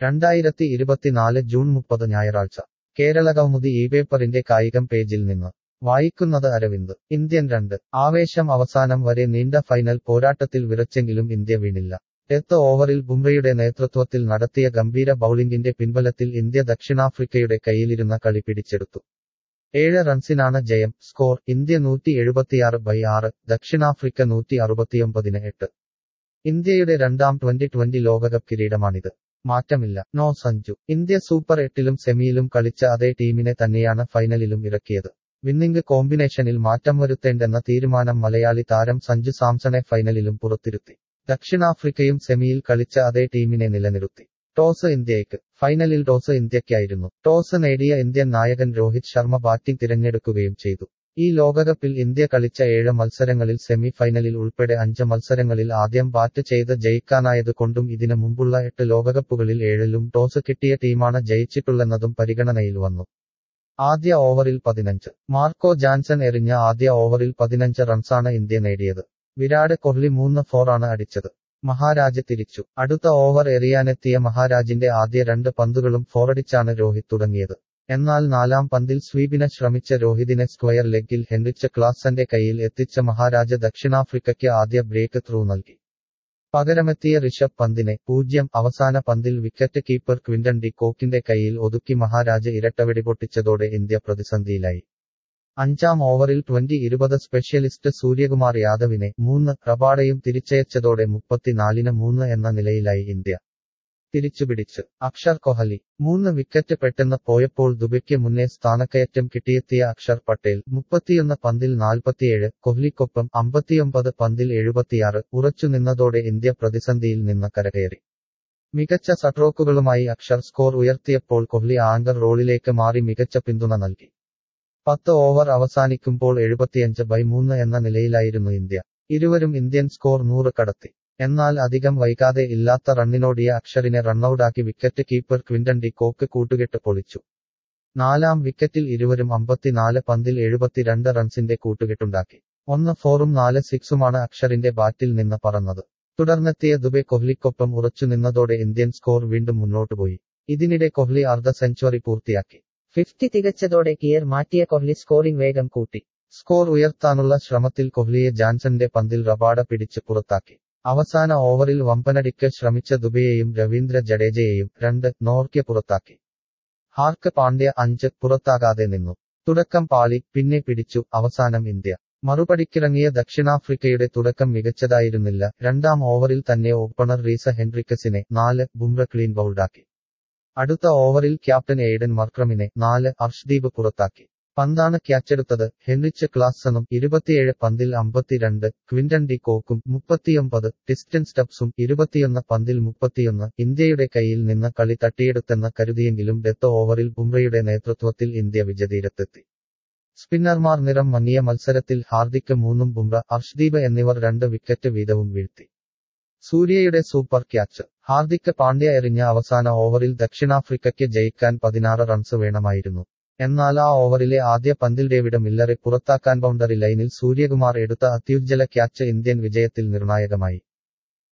രണ്ടായിരത്തി ഇരുപത്തിനാല് ജൂൺ മുപ്പത് ഞായറാഴ്ച കേരളകൗമുദി ഈ പേപ്പറിന്റെ കായികം പേജിൽ നിന്ന് വായിക്കുന്നത് അരവിന്ദ് ഇന്ത്യൻ രണ്ട് ആവേശം അവസാനം വരെ നീണ്ട ഫൈനൽ പോരാട്ടത്തിൽ വിറച്ചെങ്കിലും ഇന്ത്യ വീണില്ല ഡെത്ത് ഓവറിൽ ബുംറയുടെ നേതൃത്വത്തിൽ നടത്തിയ ഗംഭീര ബൌളിംഗിന്റെ പിൻബലത്തിൽ ഇന്ത്യ ദക്ഷിണാഫ്രിക്കയുടെ കയ്യിലിരുന്ന കളി പിടിച്ചെടുത്തു ഏഴ് റൺസിനാണ് ജയം സ്കോർ ഇന്ത്യ നൂറ്റി എഴുപത്തിയാറ് ബൈ ആറ് ദക്ഷിണാഫ്രിക്ക നൂറ്റി അറുപത്തിയൊമ്പതിന് എട്ട് ഇന്ത്യയുടെ രണ്ടാം ട്വന്റി ട്വന്റി ലോകകപ്പ് കിരീടമാണിത് മാറ്റമില്ല നോ സഞ്ജു ഇന്ത്യ സൂപ്പർ എട്ടിലും സെമിയിലും കളിച്ച അതേ ടീമിനെ തന്നെയാണ് ഫൈനലിലും ഇറക്കിയത് വിന്നിംഗ് കോമ്പിനേഷനിൽ മാറ്റം വരുത്തേണ്ടെന്ന തീരുമാനം മലയാളി താരം സഞ്ജു സാംസണെ ഫൈനലിലും പുറത്തിരുത്തി ദക്ഷിണാഫ്രിക്കയും സെമിയിൽ കളിച്ച അതേ ടീമിനെ നിലനിർത്തി ടോസ് ഇന്ത്യയ്ക്ക് ഫൈനലിൽ ടോസ് ഇന്ത്യയ്ക്കായിരുന്നു ടോസ് നേടിയ ഇന്ത്യൻ നായകൻ രോഹിത് ശർമ്മ ബാറ്റിംഗ് തിരഞ്ഞെടുക്കുകയും ചെയ്തു ഈ ലോകകപ്പിൽ ഇന്ത്യ കളിച്ച ഏഴ് മത്സരങ്ങളിൽ സെമി ഫൈനലിൽ ഉൾപ്പെടെ അഞ്ച് മത്സരങ്ങളിൽ ആദ്യം ബാറ്റ് ചെയ്ത് ജയിക്കാനായത് കൊണ്ടും ഇതിനു മുമ്പുള്ള എട്ട് ലോകകപ്പുകളിൽ ഏഴിലും ടോസ് കിട്ടിയ ടീമാണ് ജയിച്ചിട്ടുള്ളെന്നതും പരിഗണനയിൽ വന്നു ആദ്യ ഓവറിൽ പതിനഞ്ച് മാർക്കോ ജാൻസൺ എറിഞ്ഞ ആദ്യ ഓവറിൽ പതിനഞ്ച് റൺസാണ് ഇന്ത്യ നേടിയത് വിരാട് കോഹ്ലി മൂന്ന് ഫോറാണ് അടിച്ചത് മഹാരാജ് തിരിച്ചു അടുത്ത ഓവർ എറിയാനെത്തിയ മഹാരാജിന്റെ ആദ്യ രണ്ട് പന്തുകളും ഫോറടിച്ചാണ് രോഹിത് തുടങ്ങിയത് എന്നാൽ നാലാം പന്തിൽ സ്വീപിന് ശ്രമിച്ച രോഹിതിനെ സ്ക്വയർ ലെഗിൽ ഹെൻറിച്ച് ക്ലാസന്റെ കയ്യിൽ എത്തിച്ച മഹാരാജ ദക്ഷിണാഫ്രിക്കയ്ക്ക് ആദ്യ ബ്രേക്ക് ത്രൂ നൽകി പകരമെത്തിയ ഋഷഭ് പന്തിനെ പൂജ്യം അവസാന പന്തിൽ വിക്കറ്റ് കീപ്പർ ക്വിന്റൺ ഡി കോക്കിന്റെ കയ്യിൽ ഒതുക്കി മഹാരാജ് ഇരട്ടവെടി പൊട്ടിച്ചതോടെ ഇന്ത്യ പ്രതിസന്ധിയിലായി അഞ്ചാം ഓവറിൽ ട്വന്റി ഇരുപത് സ്പെഷ്യലിസ്റ്റ് സൂര്യകുമാർ യാദവിനെ മൂന്ന് റബാഡയും തിരിച്ചയച്ചതോടെ മുപ്പത്തിനാലിന് മൂന്ന് എന്ന നിലയിലായി ഇന്ത്യ തിരിച്ചുപിടിച്ച് അക്ഷർ കൊഹലി മൂന്ന് വിക്കറ്റ് പെട്ടെന്ന് പോയപ്പോൾ ദുബയ്ക്ക് മുന്നേ സ്ഥാനക്കയറ്റം കിട്ടിയെത്തിയ അക്ഷർ പട്ടേൽ മുപ്പത്തിയൊന്ന് പന്തിൽ നാൽപ്പത്തിയേഴ് കൊഹ്ലിക്കൊപ്പം അമ്പത്തിയൊമ്പത് പന്തിൽ എഴുപത്തിയാറ് ഉറച്ചുനിന്നതോടെ ഇന്ത്യ പ്രതിസന്ധിയിൽ നിന്ന് കരകയറി മികച്ച സട്രോക്കുകളുമായി അക്ഷർ സ്കോർ ഉയർത്തിയപ്പോൾ കൊഹ്ലി ആങ്കർ റോളിലേക്ക് മാറി മികച്ച പിന്തുണ നൽകി പത്ത് ഓവർ അവസാനിക്കുമ്പോൾ എഴുപത്തിയഞ്ച് ബൈ മൂന്ന് എന്ന നിലയിലായിരുന്നു ഇന്ത്യ ഇരുവരും ഇന്ത്യൻ സ്കോർ നൂറ് കടത്തി എന്നാൽ അധികം വൈകാതെ ഇല്ലാത്ത റണ്ണിനോടിയ അക്ഷറിനെ റണ്ണൌട്ടാക്കി wicket keeper Quinton de Kock കൂട്ടുകെട്ട് പൊളിച്ചു നാലാം വിക്കറ്റിൽ ഇരുവരും അമ്പത്തിനാല് പന്തിൽ എഴുപത്തിരണ്ട് റൺസിന്റെ കൂട്ടുകെട്ടുണ്ടാക്കി ഒന്ന് ഫോറും നാല് സിക്സുമാണ് അക്ഷറിന്റെ ബാറ്റിൽ നിന്ന് പറന്നത് തുടർന്നെത്തിയ ദുബെ കൊഹ്ലിക്കൊപ്പം ഉറച്ചുനിന്നതോടെ ഇന്ത്യൻ സ്കോർ വീണ്ടും മുന്നോട്ടു പോയി ഇതിനിടെ കൊഹ്ലി അർദ്ധ സെഞ്ചുറി പൂർത്തിയാക്കി ഫിഫ്റ്റി തികച്ചതോടെ ഗിയർ മാറ്റിയ കൊഹ്ലി സ്കോറിംഗ് വേഗം കൂട്ടി സ്കോർ ഉയർത്താനുള്ള ശ്രമത്തിൽ കൊഹ്ലിയെ ജാൻസന്റെ പന്തിൽ റബാഡ പിടിച്ച് പുറത്താക്കി അവസാന ഓവറിൽ വമ്പനടിക്ക് ശ്രമിച്ച ദുബെയെയും രവീന്ദ്ര ജഡേജയെയും രണ്ട് നോർക്കെ പുറത്താക്കി ഹാർക്ക് പാണ്ഡ്യ അഞ്ച് പുറത്താകാതെ നിന്നു തുടക്കം പാളി പിന്നെ പിടിച്ചു അവസാനം ഇന്ത്യ മറുപടിക്കിറങ്ങിയ ദക്ഷിണാഫ്രിക്കയുടെ തുടക്കം മികച്ചതായിരുന്നില്ല രണ്ടാം ഓവറിൽ തന്നെ ഓപ്പണർ റീസ ഹെൻറിക്കസിനെ നാല് ബുംറ ക്ലീൻ ബൗൾഡാക്കി അടുത്ത ഓവറിൽ ക്യാപ്റ്റൻ എയ്ഡൻ മർക്രമിനെ നാല് അർഷ്ദീപ് പുറത്താക്കി പന്താണ് ക്യാച്ചെടുത്തത് ഹെൻറിച്ച് ക്ലാസനും ഇരുപത്തിയേഴ് പന്തിൽ അമ്പത്തിരണ്ട് ക്വിന്റൺ ഡി കോക്കും മുപ്പത്തിയൊമ്പത് ടിസ്റ്റൻ സ്റ്റബ്സും ഇരുപത്തിയൊന്ന് പന്തിൽ മുപ്പത്തിയൊന്ന് ഇന്ത്യയുടെ കയ്യിൽ നിന്ന് കളി തട്ടിയെടുത്തെന്ന് കരുതിയെങ്കിലും ഡെത്ത് ഓവറിൽ ബുംറയുടെ നേതൃത്വത്തിൽ ഇന്ത്യ വിജയതീരത്തെത്തി സ്പിന്നർമാർ നിറം മങ്ങിയ മത്സരത്തിൽ ഹാർദിക്ക് മൂന്നും ബുംറ അർഷ്ദീപ് എന്നിവർ രണ്ട് വിക്കറ്റ് വീതവും വീഴ്ത്തി സൂര്യയുടെ സൂപ്പർ ക്യാച്ച് ഹാർദിക്ക് പാണ്ഡ്യ എറിഞ്ഞ അവസാന ഓവറിൽ ദക്ഷിണാഫ്രിക്കയ്ക്ക് ജയിക്കാൻ പതിനാറ് റൺസ് വേണമായിരുന്നു എന്നാൽ ആ ഓവറിലെ ആദ്യ പന്തിൽ ഡേവിഡ് മില്ലറെ പുറത്താക്കാൻ ബൗണ്ടറി ലൈനിൽ സൂര്യകുമാർ എടുത്ത അത്യുജ്വല ക്യാച്ച് ഇന്ത്യൻ വിജയത്തിൽ നിർണായകമായി